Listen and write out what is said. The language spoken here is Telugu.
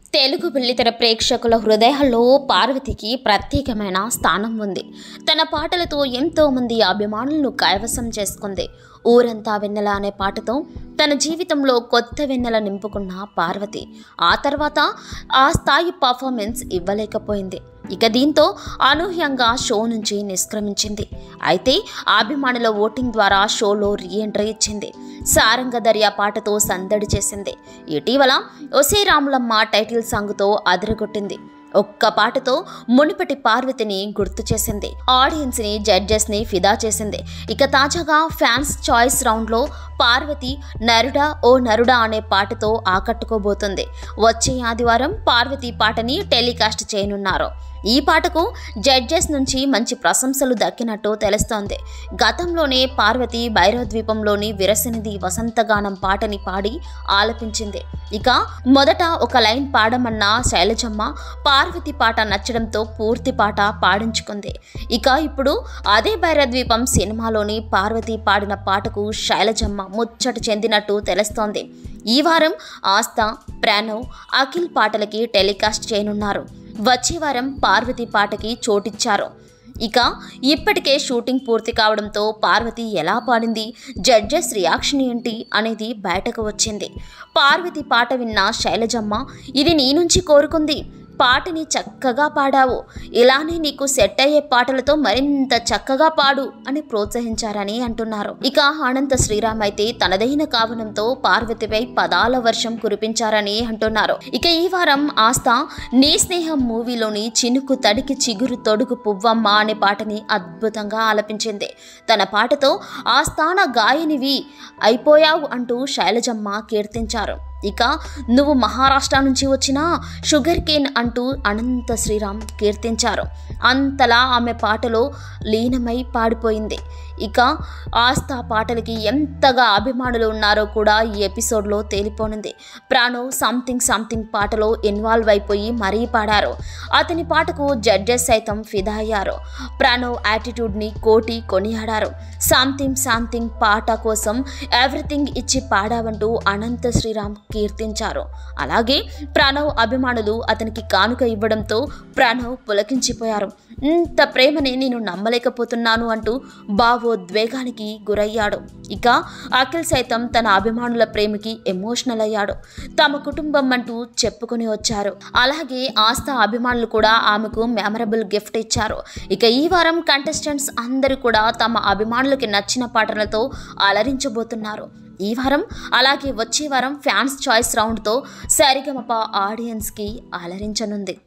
తెలుగు బుల్లితెర ప్రేక్షకుల హృదయాల్లో పార్వతికి ప్రత్యేకమైన స్థానం ఉంది తన పాటలతో ఎంతో మంది అభిమానులను కైవసం చేసుకుంది ఊరంతా వెన్నెల అనే పాటతో తన జీవితంలో కొత్త వెన్నెల నింపుకున్న పార్వతి ఆ తర్వాత ఆ స్థాయి పర్ఫార్మెన్స్ ఇవ్వలేకపోయింది ఇక దీంతో అనూహ్యంగా షో నుంచి నిష్క్రమించింది అయితే అభిమానుల ఓటింగ్ ద్వారా షోలో రీఎంట్రీ ఇచ్చింది సారంగ దర్యా పాటతో సందడి చేసింది ఇటీవల ఒసే రాములమ్మ టైటిల్ సాంగ్తో అదరగొట్టింది ఒక్క పాటతో మునిపటి పార్వతిని గుర్తు చేసింది ఆడియన్స్ ని జడ్జెస్ ని ఫిదా చేసింది ఇక తాజాగా ఫ్యాన్స్ చాయిస్ రౌండ్ లో పార్వతి నరుడా ఓ నరుడా అనే పాటతో ఆకట్టుకోబోతుంది వచ్చే ఆదివారం పార్వతి పాటని టెలికాస్ట్ చేయనున్నారు ఈ పాటకు జడ్జెస్ నుంచి మంచి ప్రశంసలు దక్కినట్టు తెలుస్తోంది గతంలోనే పార్వతి భైరవ ద్వీపంలోని విరసనిధి వసంతగానం పాటని పాడి ఆలపించింది ఇక మొదట ఒక లైన్ పాడమన్న శైలజమ్మ పార్వతి పాట నచ్చడంతో పూర్తి పాట పాడించుకుంది ఇక ఇప్పుడు అదే భైరవ ద్వీపం సినిమాలోని పార్వతి పాడిన పాటకు శైలజమ్మ ముచ్చట చెందినట్టు తెలుస్తోంది ఈ వారం ఆస్థ ప్రణవ్ అఖిల్ పాటలకి టెలికాస్ట్ చేయనున్నారు వచ్చే వారం పార్వతి పాటకి చోటిచ్చారు ఇక ఇప్పటికే షూటింగ్ పూర్తి కావడంతో పార్వతి ఎలా పాడింది జడ్జెస్ రియాక్షన్ ఏంటి అనేది బయటకు వచ్చింది పార్వతి పాట విన్న శైలజమ్మ ఇది నీ నుంచి కోరుకుంది పాటని చక్కగా పాడావు ఇలానే నీకు సెట్ అయ్యే పాటలతో మరింత చక్కగా పాడు అని ప్రోత్సహించారని అంటున్నారు ఇక అనంత శ్రీరామ్ అయితే తనదైన కావడంతో పార్వతిపై పదాల వర్షం కురిపించారని అంటున్నారు ఇక ఈ వారం ఆస్థ నీ స్నేహం మూవీలోని చినుకు తడికి చిగురు తొడుగు పువ్వమ్మ అనే పాటని అద్భుతంగా ఆలపించింది తన పాటతో ఆ స్థాన గాయనివి అయిపోయావు అంటూ శైలజమ్మ కీర్తించారు ఇక నువ్వు మహారాష్ట్ర నుంచి వచ్చిన షుగర్ కేన్ అంటూ అనంత శ్రీరామ్ కీర్తించారు అంతలా ఆమె పాటలో లీనమై పాడిపోయింది ఇక ఆస్థా పాటలకి ఎంతగా అభిమానులు ఉన్నారో కూడా ఈ ఎపిసోడ్లో తేలిపోనుంది ప్రాణవ్ సంథింగ్ సంథింగ్ పాటలో ఇన్వాల్వ్ అయిపోయి మరీ పాడారు అతని పాటకు జడ్జెస్ సైతం ఫిదా అయ్యారు ప్రణవ్ యాటిట్యూడ్ని కోటి కొనియాడారు సంథింగ్ సంథింగ్ పాట కోసం ఎవ్రీథింగ్ ఇచ్చి పాడావంటూ అనంత శ్రీరామ్ కీర్తించారు అలాగే ప్రణవ్ అభిమానులు అతనికి కానుక ఇవ్వడంతో ప్రణవ్ పులకించిపోయారు ఇంత ప్రేమని నేను నమ్మలేకపోతున్నాను అంటూ భావోద్వేగానికి గురయ్యాడు ఇక అఖిల్ సైతం తన అభిమానుల ప్రేమకి ఎమోషనల్ అయ్యాడు తమ కుటుంబం అంటూ చెప్పుకొని వచ్చారు అలాగే ఆస్థా అభిమానులు కూడా ఆమెకు మెమరబుల్ గిఫ్ట్ ఇచ్చారు ఇక ఈ వారం కంటెస్టెంట్స్ అందరూ కూడా తమ అభిమానులకి నచ్చిన పాటలతో అలరించబోతున్నారు ఈ వారం అలాగే వచ్చే వారం ఫ్యాన్స్ చాయిస్ రౌండ్తో సరిగమప ఆడియన్స్కి అలరించనుంది